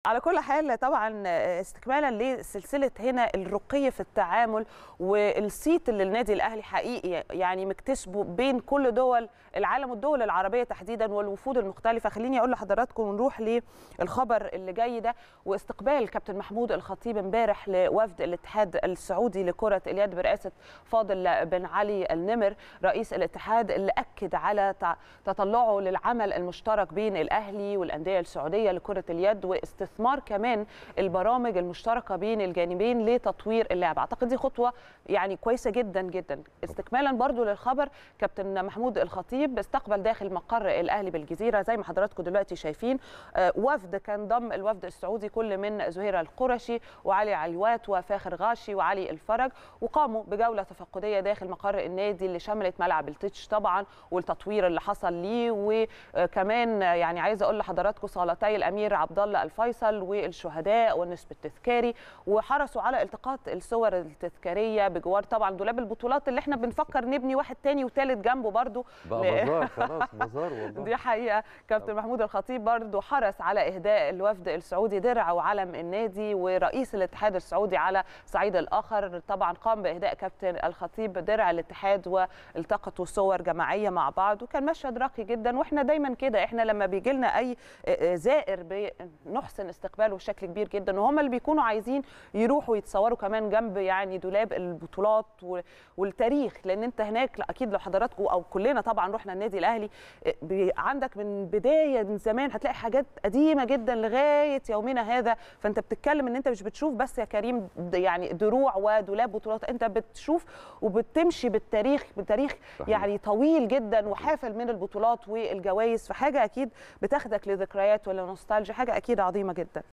على كل حال طبعا استكمالا لسلسله هنا الرقي في التعامل والصيت اللي النادي الاهلي حقيقي يعني مكتسبه بين كل دول العالم والدول العربيه تحديدا والوفود المختلفه خليني اقول لحضراتكم ونروح للخبر اللي جاي ده واستقبال كابتن محمود الخطيب امبارح لوفد الاتحاد السعودي لكره اليد برئاسه فاضل بن علي النمر رئيس الاتحاد اللي اكد على تطلعه للعمل المشترك بين الاهلي والانديه السعوديه لكره اليد واستثمار استثمار كمان البرامج المشتركه بين الجانبين لتطوير اللعبه اعتقد دي خطوه يعني كويسه جدا جدا استكمالا برضو للخبر كابتن محمود الخطيب استقبل داخل مقر الاهلي بالجزيره زي ما حضراتكم دلوقتي شايفين وفد كان ضم الوفد السعودي كل من زهير القرشي وعلي علوات وفاخر غاشي وعلي الفرج وقاموا بجوله تفقديه داخل مقر النادي اللي شملت ملعب التتش طبعا والتطوير اللي حصل ليه وكمان يعني عايزه اقول لحضراتكم صالتي الامير عبد الله الفيصل الفيصل والشهداء والنسب التذكاري وحرصوا على التقاط الصور التذكاريه بجوار طبعا دولاب البطولات اللي احنا بنفكر نبني واحد تاني وتالت جنبه برضو بقى مزار خلاص مزار والله دي حقيقه كابتن محمود الخطيب برضو حرص على اهداء الوفد السعودي درع وعلم النادي ورئيس الاتحاد السعودي على صعيد الاخر طبعا قام باهداء كابتن الخطيب درع الاتحاد والتقطوا صور جماعيه مع بعض وكان مشهد راقي جدا واحنا دايما كده احنا لما بيجي لنا اي زائر بنحسن استقباله بشكل كبير جدا وهم اللي بيكونوا عايزين يروحوا يتصوروا كمان جنب يعني دولاب البطولات والتاريخ لان انت هناك اكيد لو حضراتكم او كلنا طبعا رحنا النادي الاهلي عندك من بدايه من زمان هتلاقي حاجات قديمه جدا لغايه يومنا هذا فانت بتتكلم ان انت مش بتشوف بس يا كريم يعني دروع ودولاب بطولات انت بتشوف وبتمشي بالتاريخ بتاريخ صحيح. يعني طويل جدا وحافل من البطولات والجوائز فحاجه اكيد بتاخدك لذكريات ولا نوستالجيا حاجه اكيد عظيمه جدا